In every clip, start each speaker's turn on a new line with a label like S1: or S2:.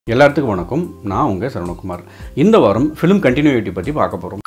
S1: எல்லாத்துக்கும் வணக்கம் நான் உங்கள் சரவணகுமார் இந்த வாரம் ஃபிலிம் கண்டினியூட்டி பற்றி பார்க்க போகிறோம்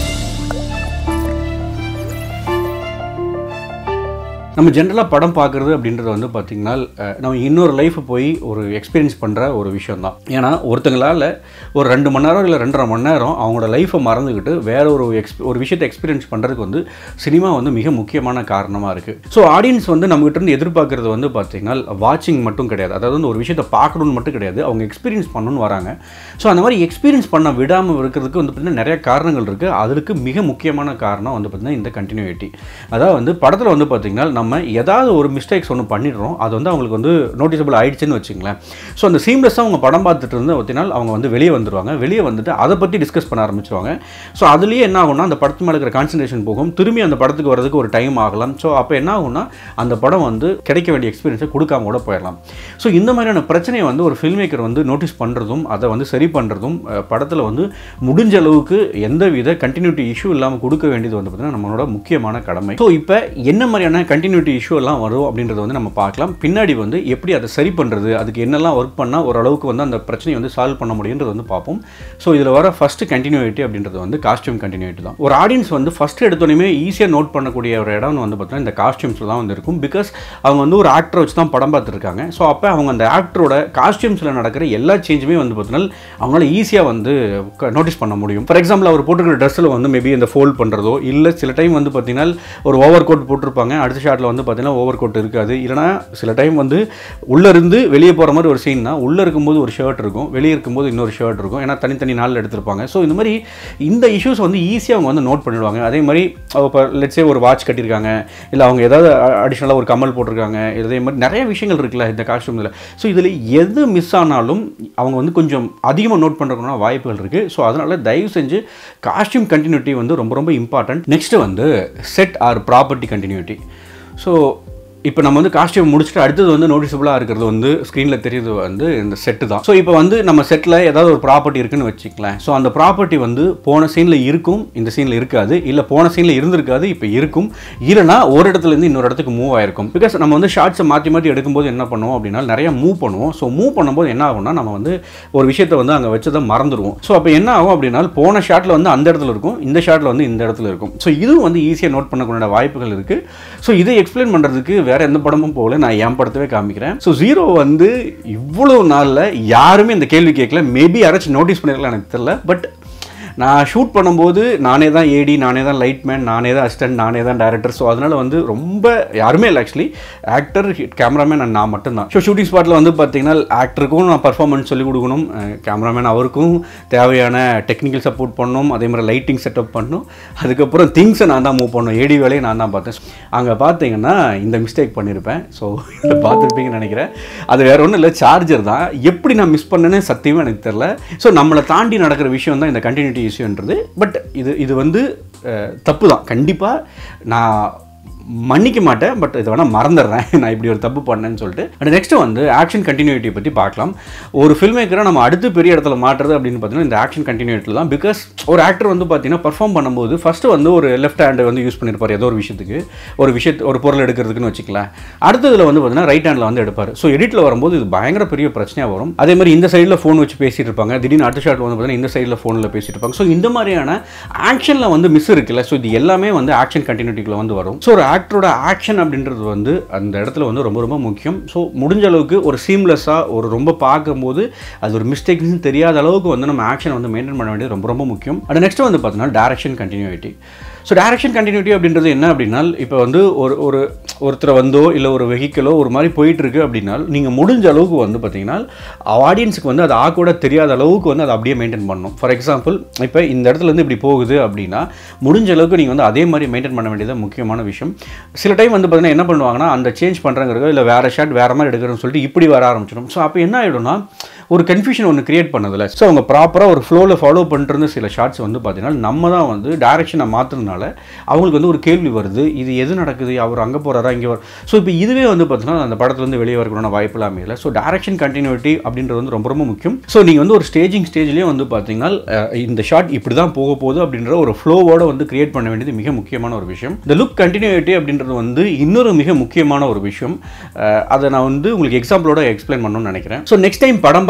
S1: நம்ம ஜென்ரலாக படம் பார்க்குறது அப்படின்றது வந்து பார்த்திங்கன்னா அஹ், நம்ம இன்னொரு லைஃப்பை போய் ஒரு எக்ஸ்பீரியன்ஸ் பண்ணுற ஒரு விஷயம் தான் ஏன்னா ஒருத்தங்களால் ஒரு ரெண்டு மணி நேரம் இல்லை ரெண்டரை மணி நேரம் அவங்களோட லைஃப்பை மறந்துக்கிட்டு வேற ஒரு எக்ஸ் ஒரு விஷயத்தை எக்ஸ்பீரியன்ஸ் பண்ணுறதுக்கு வந்து சினிமா வந்து மிக முக்கியமான காரணமாக இருக்குது ஸோ ஆடியன்ஸ் வந்து நம்மகிட்ட இருந்து எதிர்பார்க்குறது வந்து பார்த்திங்கன்னா வாட்சிங் மட்டும் கிடையாது அதாவது வந்து ஒரு விஷயத்தை பார்க்கணும்னு மட்டும் கிடையாது அவங்க எக்ஸ்பீரியன்ஸ் பண்ணணும்னு வராங்க ஸோ அந்த மாதிரி எக்ஸ்பீரியன்ஸ் பண்ண விடாமல் இருக்கிறதுக்கு வந்து பார்த்திங்கன்னா நிறைய காரணங்கள் இருக்குது அதற்கு மிக முக்கியமான காரணம் வந்து பார்த்திங்கன்னா இந்த கண்டினியூட்டி அதாவது வந்து படத்தில் வந்து பார்த்திங்கன்னா நம்ம ஏதாவது ஒரு மிஸ்டேக்ஸ் ஒன்று பண்ணிடுறோம் அது வந்து அவங்களுக்கு வந்து நோட்டிசபிள் ஆயிடுச்சுன்னு வச்சுங்களேன் ஸோ அந்த சீம்லெஸ்ஸாக அவங்க படம் பார்த்துட்டு இருந்து பார்த்திங்கன்னா அவங்க வந்து வெளியே வந்துருவாங்க வெளியே வந்துட்டு அதை பற்றி டிஸ்கஸ் பண்ண ஆரம்பிச்சிருவாங்க ஸோ அதுலேயே என்ன ஆகும்னா அந்த படத்து மேலே இருக்கிற கான்சன்ட்ரேஷன் போகும் திரும்பி அந்த படத்துக்கு வரதுக்கு ஒரு டைம் ஆகலாம் ஸோ அப்போ என்ன ஆகும்னா அந்த படம் வந்து கிடைக்க வேண்டிய எக்ஸ்பீரியன்ஸை கொடுக்காம கூட போயிடலாம் ஸோ இந்த மாதிரியான பிரச்சனையை வந்து ஒரு ஃபில்ம் மேக்கர் வந்து நோட்டீஸ் பண்ணுறதும் அதை வந்து சரி பண்ணுறதும் படத்தில் வந்து முடிஞ்ச அளவுக்கு எந்த வித கண்டினியூட்டி இஷ்யூ இல்லாமல் கொடுக்க வேண்டியது வந்து பார்த்திங்கன்னா நம்மளோட முக்கியமான கடமை ஸோ இப்போ என்ன மாதிரியான கண்டினியூட்டி இஷ்யூ எல்லாம் வரும் அப்படின்றத வந்து நம்ம பார்க்கலாம் பின்னாடி வந்து எப்படி அதை சரி பண்ணுறது அதுக்கு என்னெல்லாம் ஒர்க் பண்ணால் ஓரளவுக்கு வந்து அந்த பிரச்சனையை வந்து சால்வ் பண்ண முடியுன்றது வந்து பார்ப்போம் ஸோ இதில் வர ஃபர்ஸ்ட் கண்டினியூட்டி அப்படின்றது வந்து காஸ்டியூம் கண்டினியூட்டி தான் ஒரு ஆடியன்ஸ் வந்து ஃபர்ஸ்ட் எடுத்தோடனே ஈஸியாக நோட் பண்ணக்கூடிய ஒரு இடம் வந்து பார்த்தீங்கன்னா இந்த காஸ்டியூம்ஸில் தான் வந்து இருக்கும் பிகாஸ் அவங்க வந்து ஒரு ஆக்டரை வச்சு தான் படம் பார்த்துருக்காங்க ஸோ அப்போ அவங்க அந்த ஆக்டரோட காஸ்டியூம்ஸில் நடக்கிற எல்லா சேஞ்சுமே வந்து பார்த்தீங்கன்னா அவங்களால ஈஸியாக வந்து நோட்டீஸ் பண்ண முடியும் ஃபார் எக்ஸாம்பிள் அவர் போட்டிருக்கிற ட்ரெஸ்ஸில் வந்து மேபி இந்த ஃபோல்ட் பண்ணுறதோ இல்லை சில டைம் வந்து பார்த்தீங்கன்னா ஒரு ஓவர் கோட் போட்டிருப்பாங்க அடுத்த ஷாட்டில் வந்து பார்த்தீங்கன்னா ஓவர் கோட் இருக்காது இல்லைனா சில டைம் வந்து உள்ளே இருந்து வெளியே போகிற மாதிரி ஒரு சீன் தான் உள்ளே இருக்கும்போது ஒரு ஷர்ட் இருக்கும் வெளியே இருக்கும்போது இன்னொரு ஷர்ட் இருக்கும் ஏன்னா தனித்தனி நாளில் எடுத்திருப்பாங்க ஸோ இந்த மாதிரி இந்த இஷ்யூஸ் வந்து ஈஸியாக அவங்க வந்து நோட் பண்ணிடுவாங்க அதே மாதிரி இப்போ லெட்ஸே ஒரு வாட்ச் கட்டியிருக்காங்க இல்லை அவங்க ஏதாவது அடிஷ்னலாக ஒரு கமல் போட்டிருக்காங்க இதே மாதிரி நிறைய விஷயங்கள் இருக்குல்ல இந்த காஸ்டியூமில் ஸோ இதில் எது மிஸ் ஆனாலும் அவங்க வந்து கொஞ்சம் அதிகமாக நோட் பண்ணுறதுக்கான வாய்ப்புகள் இருக்குது ஸோ அதனால் தயவு செஞ்சு காஸ்டியூம் கண்டினியூட்டி வந்து ரொம்ப ரொம்ப இம்பார்ட்டன்ட் நெக்ஸ்ட்டு வந்து set or property continuity so இப்போ நம்ம வந்து காஸ்டியூம் முடிச்சுட்டு அடுத்தது வந்து நோட்டிசபிளாக இருக்கிறது வந்து ஸ்க்ரீனில் தெரியுது வந்து இந்த செட்டு தான் ஸோ இப்போ வந்து நம்ம செட்டில் ஏதாவது ஒரு ப்ராப்பர்ட்டி இருக்குன்னு வச்சுக்கலாம் ஸோ அந்த ப்ராப்பர்ட்டி வந்து போன சீனில் இருக்கும் இந்த சீனில் இருக்காது இல்லை போன சீனில் இருந்திருக்காது இப்போ இருக்கும் இல்லைனா ஒரு இடத்துலேருந்து இன்னொரு இடத்துக்கு மூவ் ஆயிருக்கும் பிகாஸ் நம்ம வந்து ஷார்ட்ஸை மாற்றி மாற்றி எடுக்கும்போது என்ன பண்ணுவோம் அப்படின்னா நிறைய மூவ் பண்ணுவோம் ஸோ மூவ் பண்ணும்போது என்ன ஆகும்னா நம்ம வந்து ஒரு விஷயத்தை வந்து அங்கே வச்சதை மறந்துடுவோம் ஸோ அப்போ என்ன ஆகும் அப்படின்னா போன ஷாட்டில் வந்து அந்த இடத்துல இருக்கும் இந்த ஷாட்டில் வந்து இந்த இடத்துல இருக்கும் ஸோ இதுவும் வந்து ஈஸியாக நோட் பண்ணக்கூடிய வாய்ப்புகள் இருக்குது ஸோ இதை எக்ஸ்பிளைன் பண்ணுறதுக்கு வேற எந்த படமும் போகல நான் என் படத்தவே காமிக்கிறேன் ஸோ ஜீரோ வந்து இவ்வளோ நாளில் யாருமே இந்த கேள்வி கேட்கல மேபி யாராச்சும் நோட்டீஸ் பண்ணிருக்கலாம் எனக்கு தெரியல பட் நான் ஷூட் பண்ணும்போது நானே தான் ஏடி நானே தான் லைட்மேன் நானே தான் அசிஸ்டன்ட் நானே தான் டேரக்டர் ஸோ அதனால் வந்து ரொம்ப யாருமே இல்லை ஆக்சுவலி ஆக்டர் கேமராமேன் அண்ட் நான் மட்டும்தான் ஸோ ஷூட்டிங் ஸ்பாட்டில் வந்து பார்த்தீங்கன்னா ஆக்டருக்கும் நான் பர்ஃபார்மன்ஸ் சொல்லிக் கொடுக்கணும் கேமராமேன் அவருக்கும் தேவையான டெக்னிக்கல் சப்போர்ட் பண்ணணும் அதே மாதிரி லைட்டிங் செட்டப் பண்ணணும் அதுக்கப்புறம் திங்ஸை நான் தான் மூவ் பண்ணணும் ஏடி வேலையை நான் தான் பார்த்தேன் அங்கே பார்த்தீங்கன்னா இந்த மிஸ்டேக் பண்ணியிருப்பேன் ஸோ இதை பார்த்துருப்பீங்கன்னு நினைக்கிறேன் அது வேற ஒன்றும் இல்லை சார்ஜர் தான் எப்படி நான் மிஸ் பண்ணேன்னு சத்தியமாக எனக்கு தெரில ஸோ நம்மளை தாண்டி நடக்கிற விஷயம் தான் இந்த கண்டினியூட்டி இஷ்யூன்றது பட் இது இது வந்து அஹ், தப்பு தான் கண்டிப்பாக நான் மன்னிக்க மாட்டேன் பட் இதை வேணால் மறந்துடுறேன் நான் இப்படி ஒரு தப்பு பண்ணேன்னு சொல்லிட்டு அண்ட் நெக்ஸ்ட் வந்து ஆக்ஷன் கண்டினியூட்டி பற்றி பார்க்கலாம் ஒரு ஃபில்ம் மேக்கரை நம்ம அடுத்து பெரிய இடத்துல மாட்டுறது அப்படின்னு பார்த்தீங்கன்னா இந்த ஆக்ஷன் கண்டினியூட்டில் தான் பிகாஸ் ஒரு ஆக்டர் வந்து பார்த்தீங்கன்னா பர்ஃபார்ம் பண்ணும்போது ஃபஸ்ட்டு வந்து ஒரு லெஃப்ட் ஹேண்டை வந்து யூஸ் பண்ணியிருப்பார் ஏதோ ஒரு விஷயத்துக்கு ஒரு விஷயத்து ஒரு பொருள் எடுக்கிறதுக்குன்னு வச்சுக்கலாம் அடுத்ததில் வந்து பார்த்தீங்கன்னா ரைட் ஹேண்டில் வந்து எடுப்பார் ஸோ எடிட்டில் வரும்போது இது பயங்கர பெரிய பிரச்சனையாக வரும் அதே மாதிரி இந்த சைடில் ஃபோன் வச்சு பேசிட்டு இருப்பாங்க திடீர்னு அடுத்த ஷாட் வந்து பார்த்தீங்கன்னா இந்த சைடில் ஃபோனில் பேசிட்டு இருப்பாங்க ஸோ இந்த மாதிரியான ஆக்ஷனில் வந்து மிஸ் இருக்குல்ல ஸோ இது எல்லாமே வந்து ஆக்ஷன் கண்டினியூட்டிக்குள்ள வந்து வரும் ஸோ ஒரு ஆக்டரோட ஆக்ஷன் அப்படின்றது வந்து அந்த இடத்துல வந்து ரொம்ப ரொம்ப முக்கியம் ஸோ முடிஞ்ச அளவுக்கு ஒரு சீம்லெஸ்ஸாக ஒரு ரொம்ப பார்க்கும்போது அது ஒரு மிஸ்டேக்ஸ்னு தெரியாத அளவுக்கு வந்து நம்ம ஆக்ஷனை வந்து மெயின்டைன் பண்ண வேண்டியது ரொம்ப ரொம்ப முக்கியம் அண்ட் நெக்ஸ்ட் வந்து பார்த்தீங்கன்னா direction continuity so direction continuity அப்படின்றது என்ன அப்படின்னா இப்போ வந்து ஒரு ஒரு ஒருத்தரை வந்தோ இல்லை ஒரு வெஹிக்கிளோ ஒரு மாதிரி போயிட்டு இருக்கு அப்படின்னா நீங்கள் முடிஞ்ச அளவுக்கு வந்து பார்த்தீங்கன்னா ஆடியன்ஸுக்கு வந்து அது ஆக்கூட தெரியாத அளவுக்கு வந்து அதை அப்படியே மெயின்டைன் பண்ணணும் ஃபார் எக்ஸாம்பிள் இப்போ இந்த இடத்துல இருந்து இப்படி போகுது அப்படின்னா முடிஞ்ச அளவுக்கு நீங்கள் வந்து அதே மாதிரி மெயின்டைன் பண்ண வேண்டியது முக்கியமான விஷயம் சில டைம் வந்து பார்த்தீங்கன்னா என்ன பண்ணுவாங்கன்னா அந்த சேஞ்ச் பண்ணுறங்கிறதோ இல்லை வேறு ஷாட் வேறு மாதிரி எடுக்கிறோம்னு சொல்லிட்டு இப்படி வர ஆரம்பிச்சிடும் ஸோ அப்போ என்ன ஆகிடும்னா ஒரு கன்ஃபியூஷன் ஒன்று கிரியேட் பண்ணதில்ல ஸோ அவங்க ப்ராப்பராக ஒரு ஃப்ளோவில் ஃபாலோ பண்ணிட்டு சில ஷார்ட்ஸ் வந்து பார்த்தீங்கன்னா நம்ம தான் வந்து டேரெக்ஷனை மாற்றுறதுனால அவங்களுக்கு வந்து ஒரு கேள்வி வருது இது எது நடக்குது அவர் அங்கே போகிறாரா இங்கே வர ஸோ இப்போ இதுவே வந்து பார்த்தீங்கன்னா அந்த படத்துலேருந்து வெளியே வரக்கூடிய வாய்ப்பு இல்லாமல் இல்லை ஸோ டேரக்ஷன் கண்டினியூட்டி அப்படின்றது வந்து ரொம்ப ரொம்ப முக்கியம் ஸோ நீங்கள் வந்து ஒரு ஸ்டேஜிங் ஸ்டேஜ்லேயே வந்து பார்த்தீங்கன்னா அஹ், இந்த ஷாட் இப்படி தான் போக போகுது அப்படின்ற ஒரு ஃப்ளோவோட வந்து கிரியேட் பண்ண வேண்டியது மிக முக்கியமான ஒரு விஷயம் இந்த லுக் கண்டினியூட்டி அப்படின்றது வந்து இன்னொரு மிக முக்கியமான ஒரு விஷயம் அஹ், அதை நான் வந்து உங்களுக்கு எக்ஸாம்பிளோட எக்ஸ்பிளைன் பண்ணணும்னு நினைக்கிறேன் ஸோ நெக்ஸ்ட் டைம் படம்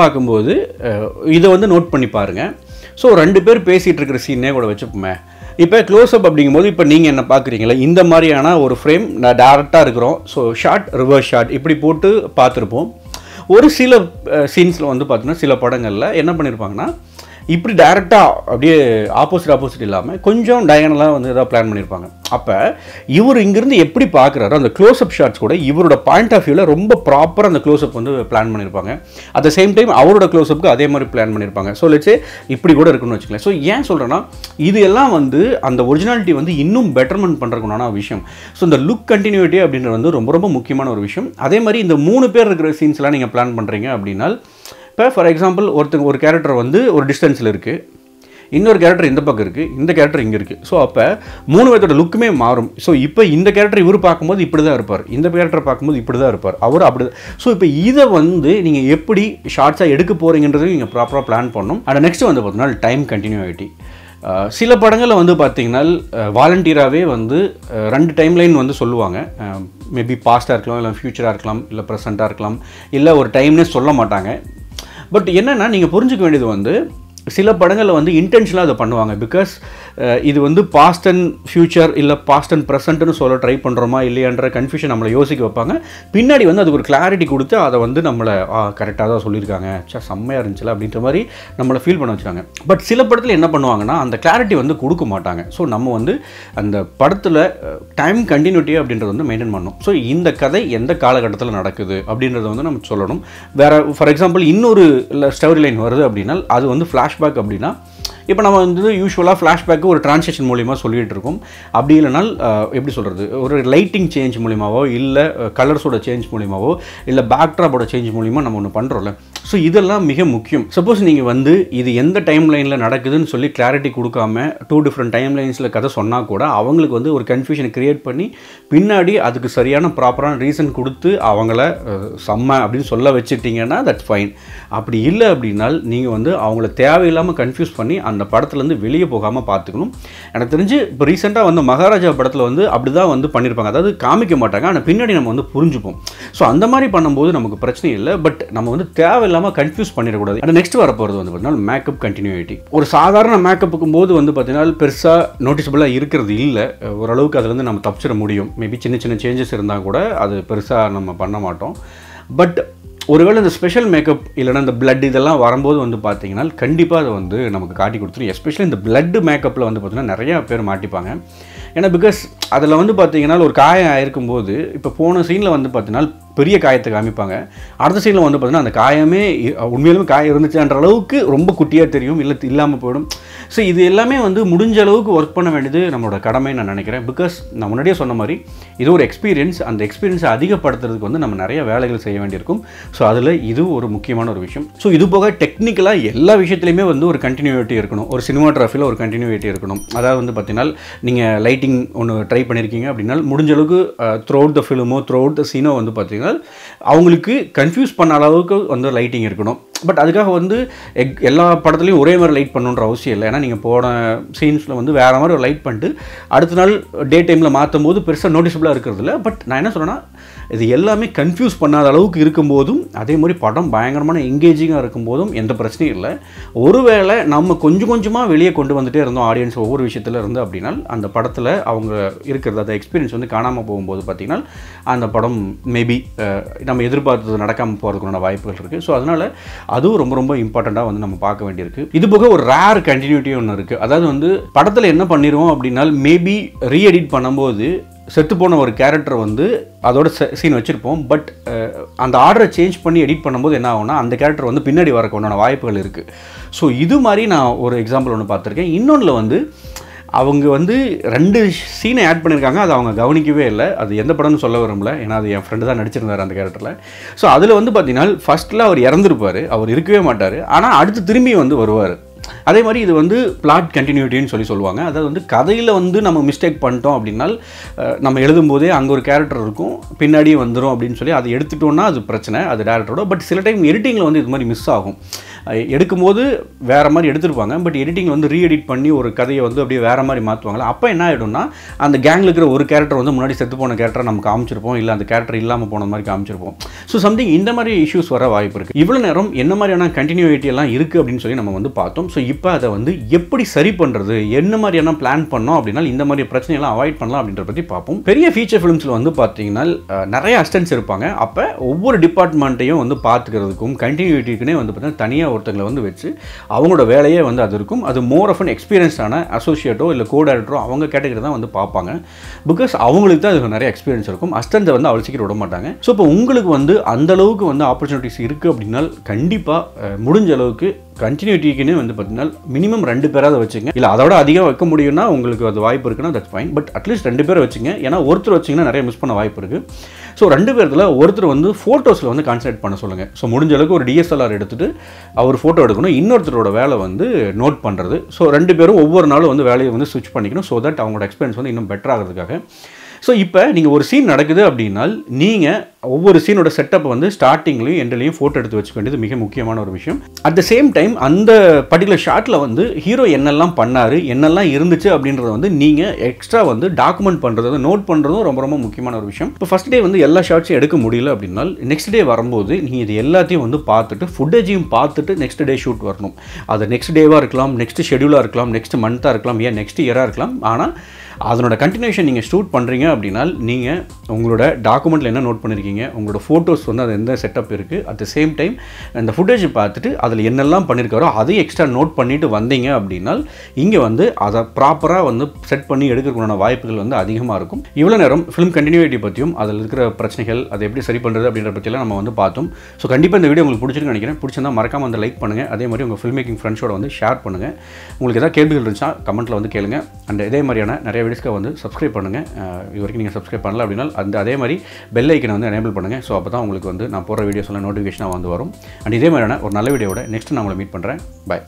S1: பார்க்கும்போது அஹ், இதை வந்து நோட் பண்ணி பாருங்கள் ஸோ ரெண்டு பேர் பேசிகிட்டு இருக்கிற சீனே கூட வச்சுப்போமே இப்போ க்ளோஸ்அப் அப்படிங்கும்போது இப்போ நீங்கள் என்ன பார்க்குறீங்களா இந்த மாதிரியான ஒரு ஃப்ரேம் நான் டேரெக்டாக இருக்கிறோம் ஸோ ஷார்ட் ரிவர்ஸ் ஷார்ட் இப்படி போட்டு பார்த்துருப்போம் ஒரு சில சீன்ஸில் வந்து பார்த்தீங்கன்னா சில படங்களில் என்ன பண்ணியிருப்பாங்கன்னா இப்படி டைரெக்டாக அப்படியே ஆப்போசிட் ஆப்போசிட் இல்லாமல் கொஞ்சம் டயனலாக வந்து ஏதாவது பிளான் பண்ணியிருப்பாங்க அப்போ இவர் இங்கேருந்து எப்படி பார்க்குறாரோ அந்த க்ளோஸ்அப் ஷாட்ஸ் கூட இவரோட பாயிண்ட் ஆஃப் வியூவில் ரொம்ப ப்ராப்பராக அந்த க்ளோஸ்அப் வந்து பிளான் பண்ணியிருப்பாங்க அட் த சேம் டைம் அவரோட க்ளோஸ்அப்புக்கு அதே மாதிரி பிளான் பண்ணியிருப்பாங்க ஸோ லெட்ஸே இப்படி கூட இருக்குன்னு வச்சுக்கலாம் ஸோ ஏன் சொல்கிறேன்னா இது எல்லாம் வந்து அந்த ஒரிஜினாலிட்டி வந்து இன்னும் பெட்டர்மெண்ட் பண்ணுறதுக்குண்டான விஷயம் ஸோ இந்த லுக் கண்டினியூட்டி அப்படின்றது வந்து ரொம்ப ரொம்ப முக்கியமான ஒரு விஷயம் அதே மாதிரி இந்த மூணு பேர் இருக்கிற சீன்ஸ்லாம் நீங்கள் பிளான் பண்ணுறீங்க அப்படின்னா இப்போ ஃபார் எக்ஸாம்பிள் ஒருத்தங்க ஒரு கேரக்டர் வந்து ஒரு டிஸ்டன்ஸில் இருக்குது இன்னொரு கேரக்டர் இந்த பக்கம் இருக்குது இந்த கேரக்டர் இங்கே இருக்குது ஸோ அப்போ மூணு பேர்த்தோட லுக்குமே மாறும் ஸோ இப்போ இந்த கேரக்டர் இவர் பார்க்கும்போது இப்படி தான் இருப்பார் இந்த கேரக்டர் பார்க்கும்போது இப்படி தான் இருப்பார் அவர் அப்படி ஸோ இப்போ இதை வந்து நீங்கள் எப்படி ஷார்ட்ஸாக எடுக்க போகிறீங்கன்றது நீங்கள் ப்ராப்பராக பிளான் பண்ணணும் அண்ட் நெக்ஸ்ட் வந்து பார்த்தீங்கன்னா டைம் கண்டினியூட்டி சில படங்களில் வந்து பார்த்தீங்கன்னா வாலண்டியராகவே வந்து அஹ், ரெண்டு டைம் லைன் வந்து சொல்லுவாங்க மேபி பாஸ்ட்டாக இருக்கலாம் இல்லை ஃப்யூச்சராக இருக்கலாம் இல்லை ப்ரெசண்ட்டாக இருக்கலாம் இல்லை ஒரு டைம்னே சொல்ல மாட்டாங்க பட் என்னென்னா நீங்கள் புரிஞ்சுக்க வேண்டியது வந்து சில படங்களில் வந்து இன்டென்ஷனாக அதை பண்ணுவாங்க பிகாஸ் இது வந்து பாஸ்ட் அண்ட் ஃபியூச்சர் இல்லை பாஸ்ட் அண்ட் ப்ரெசண்ட்னு சொல்ல ட்ரை பண்ணுறோமா இல்லையான்ற கன்ஃபியூஷன் நம்மளை யோசிக்க வைப்பாங்க பின்னாடி வந்து அதுக்கு ஒரு கிளாரிட்டி கொடுத்து அதை வந்து நம்மளை கரெக்டாக தான் சொல்லியிருக்காங்க சே செம்மையாக இருந்துச்சுல அப்படின்ற மாதிரி நம்மளை ஃபீல் பண்ண வச்சுருக்காங்க பட் சில படத்தில் என்ன பண்ணுவாங்கன்னா அந்த கிளாரிட்டி வந்து கொடுக்க மாட்டாங்க ஸோ நம்ம வந்து அந்த படத்தில் டைம் கண்டினியூட்டி அப்படின்றத வந்து மெயின்டைன் பண்ணணும் ஸோ இந்த கதை எந்த காலகட்டத்தில் நடக்குது அப்படின்றத வந்து நம்ம சொல்லணும் வேறு ஃபார் எக்ஸாம்பிள் இன்னொரு ஸ்டோரி லைன் வருது அப்படின்னா அது வந்து ஃப்ளாஷ்பேக் அப்படின்னா இப்போ நம்ம வந்து யூஸ்வலாக ஃப்ளாஷ்பேக்கு ஒரு டிரான்சேக்ஷன் மூலிமா சொல்லிகிட்டு இருக்கோம் அப்படி இல்லைனால் அஹ், எப்படி சொல்கிறது ஒரு லைட்டிங் சேஞ்ச் மூலிமாவோ இல்லை கலர்ஸோட சேஞ்ச் மூலிமாவோ இல்லை பேக்ட்ராப்போட சேஞ்ச் மூலிமா நம்ம ஒன்று பண்ணுறோம்ல ஸோ இதெல்லாம் மிக முக்கியம் சப்போஸ் நீங்கள் வந்து இது எந்த டைம் லைனில் நடக்குதுன்னு சொல்லி கிளாரிட்டி கொடுக்காம டூ டிஃப்ரெண்ட் டைம் லைன்ஸில் கதை சொன்னால் கூட அவங்களுக்கு வந்து ஒரு கன்ஃபியூஷன் கிரியேட் பண்ணி பின்னாடி அதுக்கு சரியான ப்ராப்பரான ரீசன் கொடுத்து அவங்கள அஹ், செம்ம அப்படின்னு சொல்ல வச்சுட்டிங்கன்னா தட்ஸ் ஃபைன் அப்படி இல்லை அப்படின்னால் நீங்கள் வந்து அவங்கள தேவையில்லாமல் கன்ஃபியூஸ் பண்ணி அந்த படத்துலேருந்து வெளியே போகாமல் பார்த்துக்கணும் எனக்கு தெரிஞ்சு இப்போ ரீசெண்டாக வந்து மகாராஜா படத்தில் வந்து அப்படி தான் வந்து பண்ணியிருப்பாங்க அதாவது காமிக்க மாட்டாங்க ஆனால் பின்னாடி நம்ம வந்து புரிஞ்சுப்போம் ஸோ அந்த மாதிரி பண்ணும்போது நமக்கு பிரச்சனை இல்லை பட் நம்ம வந்து தேவையில்லாமல் கன்ஃபியூஸ் பண்ணிடக்கூடாது அந்த நெக்ஸ்ட் வரப்போகிறது வந்து பார்த்தீங்கன்னா மேக்கப் கண்டினியூட்டி ஒரு சாதாரண மேக்கப்புக்கும் போது வந்து பார்த்தீங்கன்னா பெருசாக நோட்டிசபிளாக இருக்கிறது இல்லை ஓரளவுக்கு அதுலேருந்து நம்ம தப்பிச்சிட முடியும் மேபி சின்ன சின்ன சேஞ்சஸ் இருந்தால் கூட அது பெருசாக நம்ம பண்ண மாட்டோம் பட் ஒருவேளை இந்த ஸ்பெஷல் மேக்கப் இல்லைன்னா இந்த blood இதெல்லாம் வரும்போது வந்து பார்த்தீங்கன்னா கண்டிப்பாக அதை வந்து நமக்கு காட்டி கொடுத்துரும் எஸ்பெஷலி இந்த blood மேக்கப்பில் வந்து பார்த்தீங்கன்னா நிறையா பேர் மாட்டிப்பாங்க ஏன்னா பிகாஸ் அதில் வந்து பார்த்தீங்கன்னா ஒரு காயம் ஆயிருக்கும்போது இப்போ போன சீனில் வந்து பார்த்தீங்கன்னா பெரிய காயத்தை காமிப்பாங்க அடுத்த சீனில் வந்து பார்த்தீங்கன்னா அந்த காயமே இ- உண்மையிலுமே காயம் இருந்துச்சுன்ற அளவுக்கு ரொம்ப குட்டியாக தெரியும் இல்லை இல்லாமல் போயிடும் ஸோ இது எல்லாமே வந்து முடிஞ்ச அளவுக்கு ஒர்க் பண்ண வேண்டியது நம்மளோட கடமை நான் நினைக்கிறேன் பிகாஸ் நான் முன்னாடியே சொன்ன மாதிரி இது ஒரு எக்ஸ்பீரியன்ஸ் அந்த எக்ஸ்பீரியன்ஸை அதிகப்படுத்துறதுக்கு வந்து நம்ம நிறைய வேலைகள் செய்ய வேண்டியிருக்கும் ஸோ அதில் இது ஒரு முக்கியமான ஒரு விஷயம் ஸோ இது போக டெக்னிக்கலாக எல்லா விஷயத்துலையுமே வந்து ஒரு கண்டினியூட்டி இருக்கணும் ஒரு சினிமாட்ராஃபியில் ஒரு கண்டினியூட்டி இருக்கணும் அதாவது வந்து பார்த்தீங்கன்னா நீங்கள் லைட்டிங் ஒன்று ட்ரை பண்ணியிருக்கீங்க அப்படின்னா முடிஞ்ச அளவுக்கு த்ரூ அவுட் த ஃபிலிமோ த்ரூ அவுட் த சீனோ வந்து பார்த்தீங்கன்னா அவங்களுக்கு கன்ஃபியூஸ் பண்ண அளவுக்கு வந்து லைட்டிங் இருக்கணும் பட் அதுக்காக வந்து எக் எல்லா படத்துலையும் ஒரே மாதிரி லைட் பண்ணணுன்ற அவசியம் இல்லை ஏன்னா நீங்கள் போன சீன்ஸில் வந்து வேறு மாதிரி ஒரு லைட் பண்ணிட்டு அடுத்த நாள் டே டைமில் மாற்றும் போது பெருசாக நோட்டிசபிளாக இருக்கிறது இல்லை பட் நான் என்ன சொல்கிறேன்னா இது எல்லாமே கன்ஃபியூஸ் பண்ணாத அளவுக்கு இருக்கும்போதும் அதே மாதிரி படம் பயங்கரமான எங்கேஜிங்காக இருக்கும்போதும் எந்த பிரச்சனையும் இல்லை ஒருவேளை நம்ம கொஞ்சம் கொஞ்சமாக வெளியே கொண்டு வந்துட்டே இருந்தோம் ஆடியன்ஸ் ஒவ்வொரு விஷயத்துல இருந்து அப்படின்னா அந்த படத்தில் அவங்க இருக்கிறது அந்த எக்ஸ்பீரியன்ஸ் வந்து காணாமல் போகும்போது பார்த்தீங்கன்னா அந்த படம் மேபி நம்ம எதிர்பார்த்தது நடக்காமல் போகிறதுக்கான வாய்ப்புகள் இருக்குது ஸோ அதனால் அதுவும் ரொம்ப ரொம்ப இம்பார்ட்டண்ட்டாக வந்து நம்ம பார்க்க வேண்டியிருக்கு இது போக ஒரு ரேர் கண்டினியூட்டி ஒன்று இருக்குது அதாவது வந்து படத்தில் என்ன பண்ணிடுவோம் அப்படின்னா மேபி ரீஎடிட் பண்ணும்போது செத்து போன ஒரு கேரக்டர் வந்து அதோட சீன் வச்சுருப்போம் பட் அந்த ஆர்டரை சேஞ்ச் பண்ணி எடிட் பண்ணும்போது என்ன ஆகும்னா அந்த கேரக்டர் வந்து பின்னாடி வரக்கு உண்டான வாய்ப்புகள் இருக்குது ஸோ இது மாதிரி நான் ஒரு எக்ஸாம்பிள் ஒன்று பார்த்துருக்கேன் இன்னொன்றில் வந்து அவங்க வந்து ரெண்டு சீனை ஆட் பண்ணியிருக்காங்க அதை அவங்க கவனிக்கவே இல்லை அது எந்த படம்னு சொல்ல விரும்பல ஏன்னா அது என் ஃப்ரெண்டு தான் நடிச்சிருந்தார் அந்த கேரக்டரில் ஸோ அதில் வந்து பார்த்தீங்கன்னா ஃபர்ஸ்ட்டில் அவர் இறந்துருப்பார் அவர் இருக்கவே மாட்டார் ஆனால் அடுத்து திரும்பி வந்து வருவார் அதே மாதிரி இது வந்து பிளாட் கண்டினியூட்டின்னு சொல்லி சொல்லுவாங்க அதாவது வந்து கதையில் வந்து நம்ம மிஸ்டேக் பண்ணிட்டோம் அப்படின்னா அஹ், நம்ம எழுதும்போதே அங்கே ஒரு கேரக்டர் இருக்கும் பின்னாடியே வந்துடும் அப்படின்னு சொல்லி அதை எடுத்துட்டோம்னா அது பிரச்சனை அது டேரக்டரோட பட் சில டைம் எடிட்டிங்கில் வந்து இது மாதிரி மிஸ் ஆகும் அஹ் எடுக்கும்போது வேறு மாதிரி எடுத்திருப்பாங்க பட் எடிட்டிங் வந்து ரீஎடிட் பண்ணி ஒரு கதையை வந்து அப்படியே வேறு மாதிரி மாற்றுவாங்களா அப்போ என்ன ஆகிடும்னா அந்த கேங்கில் இருக்கிற ஒரு கேரக்டர் வந்து முன்னாடி செத்து போன கேரக்டரை நம்ம காமிச்சிருப்போம் இல்லை அந்த கேரக்டர் இல்லாமல் போன மாதிரி காமிச்சிருப்போம் ஸோ சம்திங் இந்த மாதிரி இஷ்யூஸ் வர வாய்ப்பு இருக்குது இவ்வளோ நேரம் என்ன மாதிரியான கண்டினியூட்டி எல்லாம் இருக்குது அப்படின்னு சொல்லி நம்ம வந்து பார்த்தோம் ஸோ இப்போ அதை வந்து எப்படி சரி பண்ணுறது என்ன மாதிரியான பிளான் பண்ணோம் அப்படின்னா இந்த மாதிரி பிரச்சனையெல்லாம் அவாய்ட் பண்ணலாம் அப்படின்றத பற்றி பார்ப்போம் பெரிய ஃபீச்சர் ஃபிலிம்ஸில் வந்து பார்த்தீங்கன்னா அஹ், நிறைய அஸ்டன்ஸ் இருப்பாங்க அப்போ ஒவ்வொரு டிபார்ட்மெண்ட்டையும் வந்து பார்த்துக்கிறதுக்கும் கண்டினியூட்டிக்குனே வந்து பார்த்தீங்கன்னா தனியாக ஒருத்தங்களை வந்து வச்சு அவங்களோட வேலையே வந்து அது இருக்கும் அது மோர் ஆஃப் அன் எக்ஸ்பீரியன்ஸான அசோசியேட்டோ இல்லை கோ டேரக்டரோ அவங்க கேட்டகரி தான் வந்து பார்ப்பாங்க பிகாஸ் அவங்களுக்கு தான் அது நிறைய எக்ஸ்பீரியன்ஸ் இருக்கும் அஸ்டன்ஸை வந்து அவ்வளோ சீக்கிரம் விட மாட்டாங்க ஸோ இப்போ உங்களுக்கு வந்து அந்த அளவுக்கு வந்து ஆப்பர்ச்சுனிட்டிஸ் இருக்குது அப்படின்னா கண்டிப்பாக முடிஞ்ச அளவுக்கு கண்டினியூட்டிக்குன்னு வந்து பார்த்தீங்கன்னா மினிமம் ரெண்டு பேராவது வச்சுங்க இல்லை அதோட அதிகம் வைக்க முடியும்னா உங்களுக்கு அது வாய்ப்பு இருக்குன்னா தட்ஸ் ஃபைன் பட் அட்லீஸ்ட் ரெண்டு பேரை வச்சுங்க ஏன்னா ஒருத்தர் வச்சிங்கன்னா நிறைய மிஸ் பண்ண வாய்ப்பு இருக்குது ஸோ ரெண்டு பேர்த்தில் ஒருத்தர் வந்து ஃபோட்டோஸில் வந்து கான்சன்ட்ரேட் பண்ண சொல்லுங்கள் ஸோ முடிஞ்ச அளவுக்கு ஒரு டிஎஸ்எல்ஆர் எடுத்துகிட்டு அவர் ஃபோட்டோ எடுக்கணும் இன்னொருத்தரோட வேலை வந்து நோட் பண்ணுறது ஸோ ரெண்டு பேரும் ஒவ்வொரு நாளும் வந்து வேலையை வந்து ஸ்விட்ச் பண்ணிக்கணும் ஸோ தட் அவங்களோட எக்ஸ்பீரியன்ஸ் வந்து இன்னும் பெட்டர் ஆகிறதுக்காக ஸோ இப்போ நீங்கள் ஒரு சீன் நடக்குது அப்படின்னால் நீங்கள் ஒவ்வொரு சீனோட செட்டப்பை வந்து ஸ்டார்டிங்லையும் எண்ட்லையும் ஃபோட்டோ எடுத்து வச்சுக்க வேண்டியது மிக முக்கியமான ஒரு விஷயம் அட் த சேம் டைம் அந்த பர்டிகுலர் ஷாட்டில் வந்து ஹீரோ என்னெல்லாம் பண்ணார் என்னெல்லாம் இருந்துச்சு அப்படின்றத வந்து நீங்கள் எக்ஸ்ட்ரா வந்து டாக்குமெண்ட் பண்ணுறது நோட் பண்ணுறதும் ரொம்ப ரொம்ப முக்கியமான ஒரு விஷயம் இப்போ ஃபஸ்ட் டே வந்து எல்லா ஷாட்ஸும் எடுக்க முடியல அப்படின்னா நெக்ஸ்ட் டே வரும்போது நீங்கள் இது எல்லாத்தையும் வந்து பார்த்துட்டு ஃபுட்டேஜையும் பார்த்துட்டு நெக்ஸ்ட் டே ஷூட் வரணும் அது நெக்ஸ்ட் டேவாக இருக்கலாம் நெக்ஸ்ட் ஷெடியூலாக இருக்கலாம் நெக்ஸ்ட் மந்த்தாக இருக்கலாம் ஏன் நெக்ஸ்ட் இயராக இருக்கலாம் ஆனால் அதனோட கண்டினியூஷன் நீங்கள் ஷூட் பண்ணுறீங்க அப்படின்னா நீங்கள் உங்களோட டாக்குமெண்ட்டில் என்ன நோட் பண்ணியிருக்கீங்க உங்களோட ஃபோட்டோஸ் வந்து அது எந்த செட்டப் இருக்குது அட் த சேம் டைம் அந்த ஃபுட்டேஜ் பார்த்துட்டு அதில் என்னெல்லாம் பண்ணியிருக்காரோ அதையும் எக்ஸ்ட்ரா நோட் பண்ணிட்டு வந்தீங்க அப்படின்னா இங்கே வந்து அதை ப்ராப்பராக வந்து செட் பண்ணி எடுக்கிறதுக்கான வாய்ப்புகள் வந்து அதிகமாக இருக்கும் இவ்வளோ நேரம் ஃபிலிம் கண்டினியூட்டி பற்றியும் அதில் இருக்கிற பிரச்சனைகள் அதை எப்படி சரி பண்ணுறது அப்படின்ற பற்றியெல்லாம் நம்ம வந்து பார்த்தோம் ஸோ கண்டிப்பாக இந்த வீடியோ உங்களுக்கு பிடிச்சிருக்குன்னு நினைக்கிறேன் பிடிச்சிருந்தா மறக்காம வந்து லைக் பண்ணுங்கள் அதே மாதிரி உங்கள் ஃபில்ம் மேக்கிங் ஃப்ரெண்ட்ஸோட வந்து ஷேர் பண்ணுங்கள் உங்களுக்கு ஏதாவது கேள்விகள் இருந்துச்சுன்னா கமெண்ட்டில் வந்து கேளுங்க அண்ட் இதே மாதிரியான நிறைய வீடியோஸ்க்கு வந்து சப்ஸ்கிரைப் பண்ணுங்கள் அஹ் இது வரைக்கும் நீங்கள் சப்ஸ்கிரைப் பண்ணல அப்படின்னா அந்த அதே மாதிரி பெல் ஐக்கனை வந்து எனேபிள் பண்ணுங்கள் ஸோ அப்போ தான் உங்களுக்கு வந்து நான் போகிற வீடியோஸ் எல்லாம் நோட்டிஃபிகேஷனாக வந்து வரும் அண்ட் இதே மாதிரியான ஒரு நல்ல வீடியோவோட நெக்ஸ்ட் நான் உங்களை மீட் பண்ணுறேன் பை